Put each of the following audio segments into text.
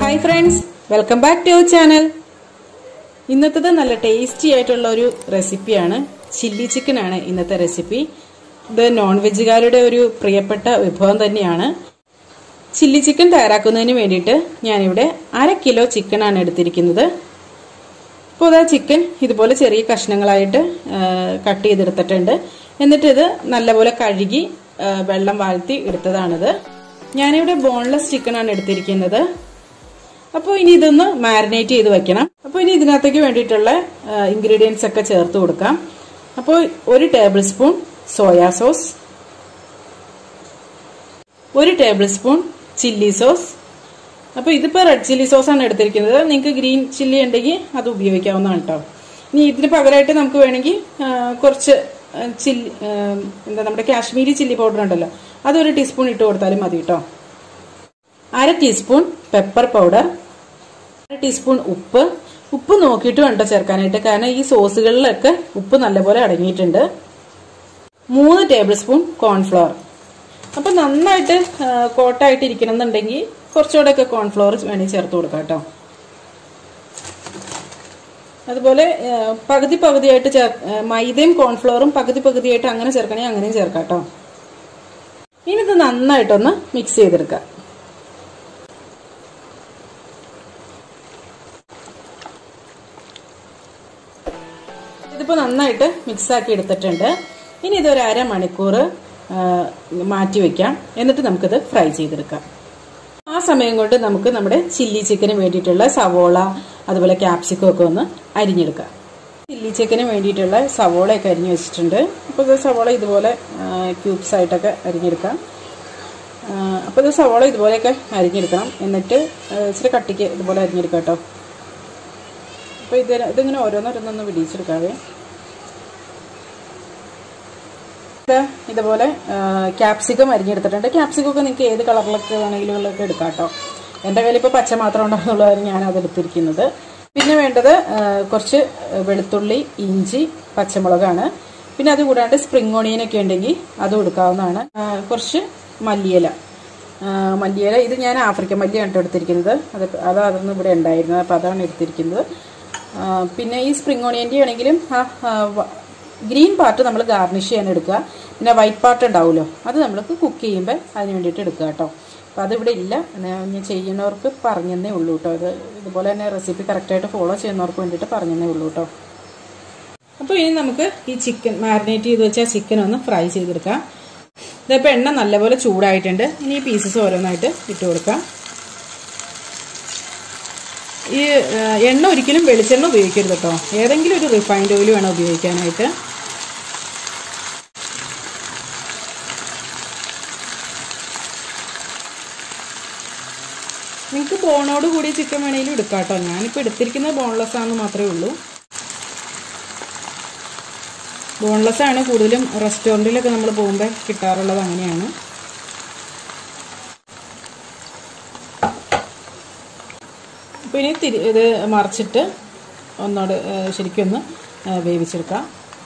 hi friends welcome back to our channel ഇന്നത്തത് നല്ല tasty ആയിട്ടുള്ള ഒരു റെസിപ്പിയാണ് ചില്ലി ചിക്കൻ ആണ് ഇന്നത്തെ റെസിപ്പി ഇത് നോൺ വെജുകാരുടെ ഒരു പ്രിയപ്പെട്ട വിഭവം തന്നെയാണ് ചില്ലി ചിക്കൻ തയ്യാറാക്കുന്നതിന് വേണ്ടിയിട്ട് ഞാനിവിടെ അര കിലോ ചിക്കൻ ആണ് എടുത്തിരിക്കുന്നത് അപ്പോൾ ആ ചിക്കൻ ഇതുപോലെ ചെറിയ കഷ്ണങ്ങളായിട്ട് കട്ട് ചെയ്തെടുത്തിട്ടുണ്ട് എന്നിട്ട് ഇത് നല്ലപോലെ കഴുകി ആ, വെള്ളം വാഴ്ത്തി എടുത്തതാണിത് ഞാനിവിടെ ബോൺലെസ് ചിക്കൻ ആണ് എടുത്തിരിക്കുന്നത് അപ്പോൾ ഇനി ഇതൊന്ന് മാരിനേറ്റ് ചെയ്ത് വെക്കണം അപ്പോൾ ഇനി ഇതിനകത്തേക്ക് വേണ്ടിയിട്ടുള്ള ഇൻഗ്രീഡിയൻസ് ഒക്കെ ചേർത്ത് കൊടുക്കാം അപ്പോൾ ഒരു ടേബിൾ സ്പൂൺ സോയാ സോസ് ഒരു ടേബിൾ സ്പൂൺ ചില്ലി സോസ് അപ്പോൾ ഇതിപ്പോൾ റെഡ് ചില്ലി സോസ് ആണ് എടുത്തിരിക്കുന്നത് നിങ്ങൾക്ക് ഗ്രീൻ ചില്ലി ഉണ്ടെങ്കിൽ അത് ഉപയോഗിക്കാവുന്നതാണ് കേട്ടോ ഇനി ഇതിന് പകരമായിട്ട് നമുക്ക് വേണമെങ്കിൽ ആ, കുറച്ച് ചില്ലി എന്താ നമ്മുടെ കാശ്മീരി ചില്ലി പൗഡർ ഉണ്ടല്ലോ അതൊരു ടീസ്പൂൺ ഇട്ട് കൊടുത്താലും മതി കേട്ടോ അര ടീസ്പൂൺ പെപ്പർ പൗഡർ അര ടീസ്പൂൺ ഉപ്പ് ഉപ്പ് നോക്കിയിട്ട് വേണ്ട ചേർക്കാനായിട്ട് കാരണം ഈ സോസുകളിലൊക്കെ ഉപ്പ് നല്ലപോലെ അടങ്ങിയിട്ടുണ്ട് മൂന്ന് ടേബിൾ സ്പൂൺ കോൺഫ്ലവർ അപ്പം നന്നായിട്ട് കോട്ടായിട്ട് ഇരിക്കണം എന്നുണ്ടെങ്കിൽ കുറച്ചുകൂടെ ഒക്കെ കോൺഫ്ലവർ വേണമെങ്കിൽ ചേർത്ത് കൊടുക്കാം കേട്ടോ അതുപോലെ ആ, പകുതി പകുതിയായിട്ട് ചേർ ആ, മൈദയും കോൺഫ്ലവറും പകുതി പകുതിയായിട്ട് അങ്ങനെ ചേർക്കണമെങ്കിൽ അങ്ങനെയും ചേർക്കാം കേട്ടോ ഇനി ഇത് നന്നായിട്ടൊന്ന് മിക്സ് ചെയ്തെടുക്കാം ഇതിപ്പോൾ നന്നായിട്ട് മിക്സ് ആക്കി എടുത്തിട്ടുണ്ട് ഇനി ഇതൊരു അരമണിക്കൂർ ആ, മാറ്റി വെക്കാം എന്നിട്ട് നമുക്കിത് ഫ്രൈ ചെയ്തെടുക്കാം ആ സമയം കൊണ്ട് നമുക്ക് നമ്മുടെ ചില്ലി ചിക്കന് വേണ്ടിയിട്ടുള്ള സവോള അതുപോലെ ക്യാപ്സിക്കം ഒക്കെ ഒന്ന് അരിഞ്ഞെടുക്കാം ചില്ലി ചിക്കന് വേണ്ടിയിട്ടുള്ള സവോളയൊക്കെ അരിഞ്ഞു വെച്ചിട്ടുണ്ട് അപ്പോൾ ഇത് സവോള ഇതുപോലെ ക്യൂബ്സ് ആയിട്ടൊക്കെ അരിഞ്ഞെടുക്കാം അപ്പോൾ ഇത് സവോള ഇതുപോലെയൊക്കെ അരിഞ്ഞെടുക്കണം എന്നിട്ട് ആ, ഇച്ചിരി കട്ടിക്ക് ഇതുപോലെ അരിഞ്ഞെടുക്കാം കേട്ടോ അപ്പോൾ ഇത് ഇതിങ്ങനെ ഓരോന്നോരോന്നൊന്ന് വിടിയിച്ചെടുക്കാവേ ഇത് ഇതുപോലെ ക്യാപ്സിക്കം അരിഞ്ഞെടുത്തിട്ടുണ്ട് ക്യാപ്സിക്കം ഒക്കെ നിങ്ങൾക്ക് ഏത് കളറിലൊക്കെ വേണമെങ്കിലും ഒക്കെ എടുക്കാം കേട്ടോ എൻ്റെ കയ്യിൽ ഇപ്പോൾ പച്ച മാത്രം ഉണ്ടാകുന്നുള്ളതാണ് ഞാൻ അത് എടുത്തിരിക്കുന്നത് പിന്നെ വേണ്ടത് ആ, കുറച്ച് വെളുത്തുള്ളി ഇഞ്ചി പച്ചമുളകാണ് പിന്നെ അത് കൂടാണ്ട് സ്പ്രിംഗ് ഓണിയനൊക്കെ ഉണ്ടെങ്കിൽ അതും എടുക്കാവുന്നതാണ് ആ, കുറച്ച് മല്ലിയില ആ, മല്ലിയില ഇത് ഞാൻ ആഫ്രിക്കൻ മല്ലിയാണ് കേട്ടോ എടുത്തിരിക്കുന്നത് അത് അതായിരുന്നു ഇവിടെ ഉണ്ടായിരുന്നത് അപ്പോൾ അതാണ് എടുത്തിരിക്കുന്നത് ആ, പിന്നെ ഈ സ്പ്രിംഗ് ഓണിയൻ്റെ ആണെങ്കിലും ആ ആ, വ- ഗ്രീൻ പാർട്ട് നമ്മൾ ഗാർണിഷ് ചെയ്യാൻ എടുക്കുക പിന്നെ വൈറ്റ് പാർട്ട് ഉണ്ടാവുമല്ലോ അത് നമ്മൾക്ക് കുക്ക് ചെയ്യുമ്പോൾ അതിന് വേണ്ടിയിട്ട് എടുക്കുക കേട്ടോ അപ്പോൾ അതിവിടെ ഇല്ല ഞാൻ ഞാൻ ചെയ്യുന്നവർക്ക് പറഞ്ഞതേ ഉള്ളൂ കേട്ടോ ഇത് ഇതുപോലെ തന്നെ റെസിപ്പി കറക്റ്റായിട്ട് ഫോളോ ചെയ്യുന്നവർക്ക് വേണ്ടിയിട്ട് പറഞ്ഞതേ ഉള്ളൂ കേട്ടോ അപ്പോൾ ഇനി നമുക്ക് ഈ ചിക്കൻ മാരിനേറ്റ് ചെയ്ത് വെച്ച ചിക്കൻ ഒന്ന് ഫ്രൈ ചെയ്തെടുക്കാം ഇതിപ്പോൾ എണ്ണ നല്ലപോലെ ചൂടായിട്ടുണ്ട് ഇനി ഈ പീസസ് ഓരോന്നായിട്ട് ഇട്ട് കൊടുക്കാം ഈ ആ, എണ്ണ ഒരിക്കലും വെളിച്ചെണ്ണ ഉപയോഗിക്കരുത് കേട്ടോ ഏതെങ്കിലും ഒരു റിഫൈൻഡ് ഓയിൽ വേണം ഉപയോഗിക്കാനായിട്ട് നിങ്ങൾക്ക് ബോണോട് കൂടി ചിക്കൻ വേണമെങ്കിലും എടുക്കാം കേട്ടോ ഞാനിപ്പോൾ എടുത്തിരിക്കുന്നത് ബോൺലെസ് ആണെന്ന് മാത്രമേ ഉള്ളൂ ബോൺലെസ് ആണ് കൂടുതലും റെസ്റ്റോറൻറ്റിലൊക്കെ നമ്മൾ പോകുമ്പോൾ കിട്ടാറുള്ളത് അങ്ങനെയാണ് അപ്പോൾ ഇനി തിരി ഇത് മറിച്ചിട്ട് ഒന്നോട് ഏഹ്, ശരിക്കും ഒന്ന് ഏഹ്, വേവിച്ചെടുക്കാം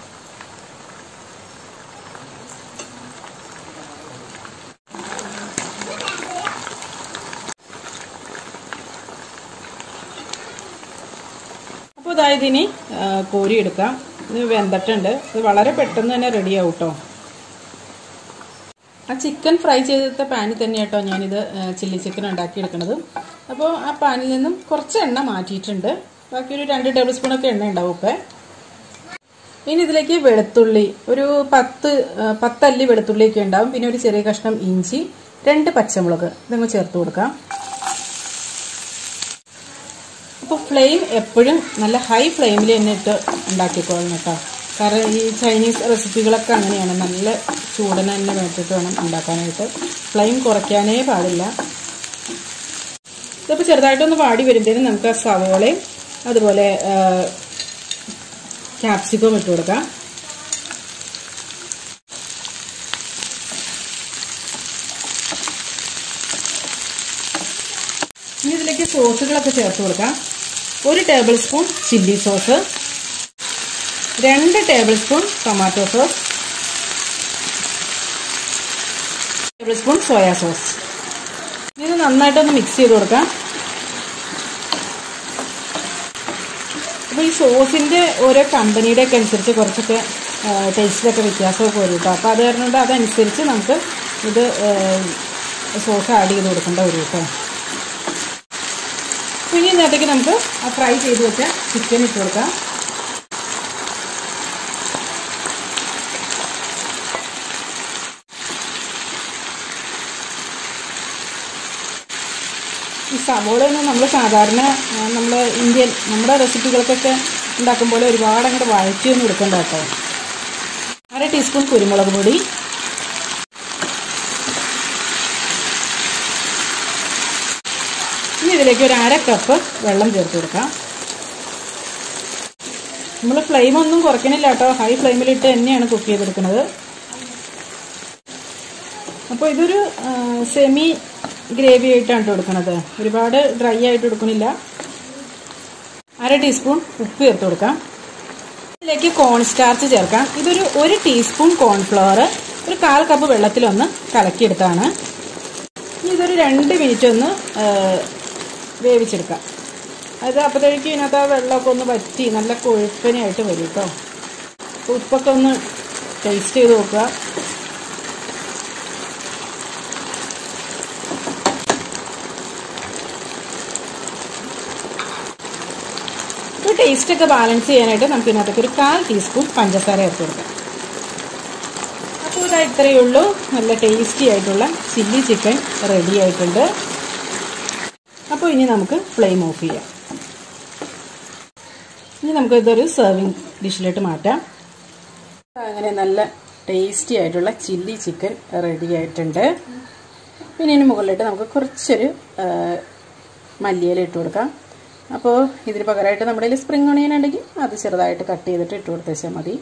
അപ്പോൾ അതായത് ഇനി ഏഹ്, കോരി എടുക്കാം ഇത് വെന്തിട്ടുണ്ട് ഇത് വളരെ പെട്ടെന്ന് തന്നെ റെഡി ആവും കേട്ടോ ആ ചിക്കൻ ഫ്രൈ ചെയ്തെടുത്ത പാനിൽ തന്നെ കേട്ടോ ഞാനിത് ചില്ലി ചിക്കൻ ഉണ്ടാക്കിയെടുക്കണത് അപ്പോൾ ആ പാനിൽ നിന്നും കുറച്ച് എണ്ണ മാറ്റിയിട്ടുണ്ട് ബാക്കി ഒരു രണ്ട് ടേബിൾ സ്പൂണൊക്കെ എണ്ണ ഉണ്ടാവും ഇപ്പം ഇനി ഇതിലേക്ക് വെളുത്തുള്ളി ഒരു പത്ത് ആ, പത്തല്ലി വെളുത്തുള്ളിയൊക്കെ ഉണ്ടാവും പിന്നെ ഒരു ചെറിയ കഷ്ണം ഇഞ്ചി രണ്ട് പച്ചമുളക് ഇതങ്ങ് ചേർത്ത് കൊടുക്കാം അപ്പോൾ ഫ്ലെയിം എപ്പോഴും നല്ല ഹൈ ഫ്ലെയിമിൽ തന്നെ ഇട്ട് ഉണ്ടാക്കിക്കോളണം കേട്ടോ കാരണം ഈ ചൈനീസ് റെസിപ്പികളൊക്കെ അങ്ങനെയാണ് നല്ല ചൂടന തന്നെ വേണ്ടിയിട്ട് വേണം ഉണ്ടാക്കാനായിട്ട് ഫ്ലെയിം കുറയ്ക്കാനേ പാടില്ല ഇതിപ്പോൾ ചെറുതായിട്ടൊന്ന് വാടി വരുമ്പോഴത്തേനും നമുക്ക് ആ സവോളയും അതുപോലെ ക്യാപ്സിക്കവും ഇട്ട് കൊടുക്കാം ഇനി ഇതിലേക്ക് സോസുകളൊക്കെ ചേർത്ത് കൊടുക്കാം ഒരു ടേബിൾ സ്പൂൺ ചില്ലി സോസ് രണ്ട് tablespoon tomato sauce tablespoon soya sauce ഇത് നന്നായിട്ടൊന്ന് മിക്സ് ചെയ്ത് കൊടുക്കാം അപ്പോൾ ഈ സോസിൻ്റെ ഓരോ കമ്പനിയുടെ ഒക്കെ അനുസരിച്ച് കുറച്ചൊക്കെ ടേസ്റ്റിലൊക്കെ വ്യത്യാസമൊക്കെ വരും കേട്ടോ അപ്പോൾ അത് കാരണം കൊണ്ട് അതനുസരിച്ച് നമുക്ക് ഇത് സോസ് ആഡ് ചെയ്ത് കൊടുക്കേണ്ട വരും കേട്ടോ ഇനി ഇതിനകത്തേക്ക് നമുക്ക് ആ ഫ്രൈ ചെയ്ത് വെച്ച ചിക്കൻ ഇട്ട് കൊടുക്കാം ഈ സവോളയൊന്നും നമ്മൾ സാധാരണ നമ്മൾ ഇന്ത്യൻ നമ്മുടെ റെസിപ്പികൾക്കൊക്കെ ഉണ്ടാക്കുമ്പോൾ ഒരുപാട് അങ്ങോട്ട് വഴറ്റിയൊന്നും എടുക്കണ്ട കേട്ടോ അര ടീസ്പൂൺ കുരുമുളക് പൊടി ഇനി ഇതിലേക്ക് ഒരു അര കപ്പ് വെള്ളം ചേർത്ത് കൊടുക്കാം നമ്മൾ ഫ്ലെയിം ഒന്നും കുറയ്ക്കണില്ല കേട്ടോ ഹൈ ഫ്ലെയിമിലിട്ട് തന്നെയാണ് കുക്ക് ചെയ്തെടുക്കുന്നത് അപ്പോൾ ഇതൊരു സെമി ഗ്രേവി ആയിട്ടാണ് കൊടുക്കുന്നത് ഒരുപാട് ഡ്രൈ ആയിട്ട് കൊടുക്കണില്ല അര ടീസ്പൂൺ ഉപ്പ് ചേർത്ത് കൊടുക്കാം ഇതിലേക്ക് കോൺ സ്റ്റാർച്ച് ചേർക്കാം ഇതൊരു ഒരു ടീസ്പൂൺ കോൺഫ്ലവർ ഒരു കാൽ കപ്പ് വെള്ളത്തിലൊന്ന് കലക്കിയെടുത്താണ് ഇനി ഇതൊരു രണ്ട് മിനിറ്റ് ഒന്ന് വേവിച്ചെടുക്കാം അത് അപ്പോഴത്തേക്ക് ഇതിനകത്ത് ആ വെള്ളമൊക്കെ ഒന്ന് വറ്റി നല്ല കൊഴുപ്പനായിട്ട് വരും കേട്ടോ ഉപ്പൊക്കെ ഒന്ന് ടേസ്റ്റ് ചെയ്ത് നോക്കുക ഒരു ടേസ്റ്റ് ഒക്കെ ബാലൻസ് ചെയ്യാനായിട്ട് നമുക്ക് ഇതിനകത്തേക്ക് ഒരു കാൽ ടീസ്പൂൺ പഞ്ചസാര ചേർത്ത് കൊടുക്കാം അപ്പോൾ ഇതാ ഇത്രയേ ഉള്ളൂ നല്ല ടേസ്റ്റി ആയിട്ടുള്ള ചില്ലി ചിക്കൻ റെഡി ആയിട്ടുണ്ട് അപ്പോൾ ഇനി നമുക്ക് ഫ്ലെയിം ഓഫ് ചെയ്യാം ഇനി നമുക്ക് ഇതൊരു സെർവിങ് ഡിഷിലോട്ട് മാറ്റാം അങ്ങനെ നല്ല ടേസ്റ്റി ആയിട്ടുള്ള ചില്ലി ചിക്കൻ റെഡി ആയിട്ടുണ്ട് പിന്നെ ഇതിന് മുകളിലിട്ട് നമുക്ക് കുറച്ചൊരു മല്ലിയില ഇട്ട് കൊടുക്കാം അപ്പോൾ ഇതിന് പകരമായിട്ട് നമ്മുടെ കയ്യിൽ സ്പ്രിംഗ് ഓണിയൻ ഉണ്ടെങ്കിൽ അത് ചെറുതായിട്ട് കട്ട് ചെയ്തിട്ട് ഇട്ട് കൊടുത്തേച്ചാൽ മതി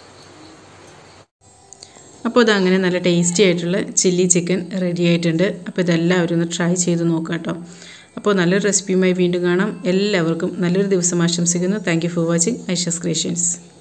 അപ്പോൾ ഇതങ്ങനെ നല്ല ടേസ്റ്റി ആയിട്ടുള്ള ചില്ലി ചിക്കൻ റെഡി ആയിട്ടുണ്ട് അപ്പോൾ ഇതെല്ലാവരും ഒന്ന് ട്രൈ ചെയ്ത് നോക്കാം കേട്ടോ അപ്പോൾ നല്ലൊരു റെസിപ്പിയുമായി വീണ്ടും കാണാം എല്ലാവർക്കും നല്ലൊരു ദിവസം ആശംസിക്കുന്നു thank you for watching Aisha's creations